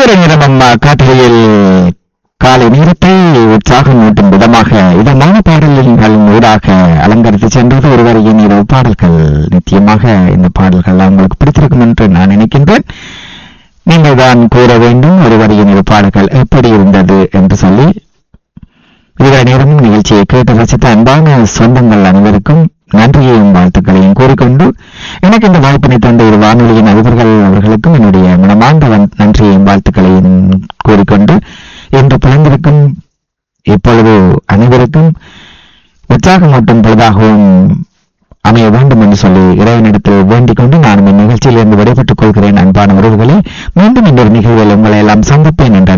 இதுவரை நேரம் அம்மா காட்டுகையில் காலை நேரத்தை உற்சாகம் ஊட்டும் விதமாக இதமான பாடல்கள் ஊடாக அலங்கரித்து சென்றது ஒருவரையின் இரவு பாடல்கள் நிச்சயமாக இந்த பாடல்கள் உங்களுக்கு பிடித்திருக்கும் என்று நான் நினைக்கின்றேன் நீங்கள் தான் கூற வேண்டும் ஒருவரையின் இரு பாடல்கள் எப்படி இருந்தது என்று சொல்லி இதுவரை நேரமும் நிகழ்ச்சியை கேட்டு ரசித்த அன்பான சொந்தங்கள் அனைவருக்கும் நன்றியையும் வாழ்த்துக்களையும் கூறிக்கொண்டு எனக்கு இந்த வாய்ப்பினை தந்த ஒரு வானொலியின் அதிபர்கள் அவர்களுக்கும் என்னுடைய மனமார்ந்த வன்- நன்றியையும் வாழ்த்துக்களையும் கூறிக்கொண்டு இன்று பிறந்திருக்கும் இப்பொழுது அனைவருக்கும் உற்சாகமூட்டும் பொழுதாகவும் அமைய வேண்டும் என்று சொல்லி இறைவனிடத்தில் வேண்டிக் கொண்டு நானும் இந்நிகழ்ச்சியிலிருந்து விடைபெற்றுக் கொள்கிறேன் அன்பான உறவுகளே மீண்டும் இன்னொரு நிகழ்வில் உங்களை எல்லாம் சந்திப்பேன் என்ற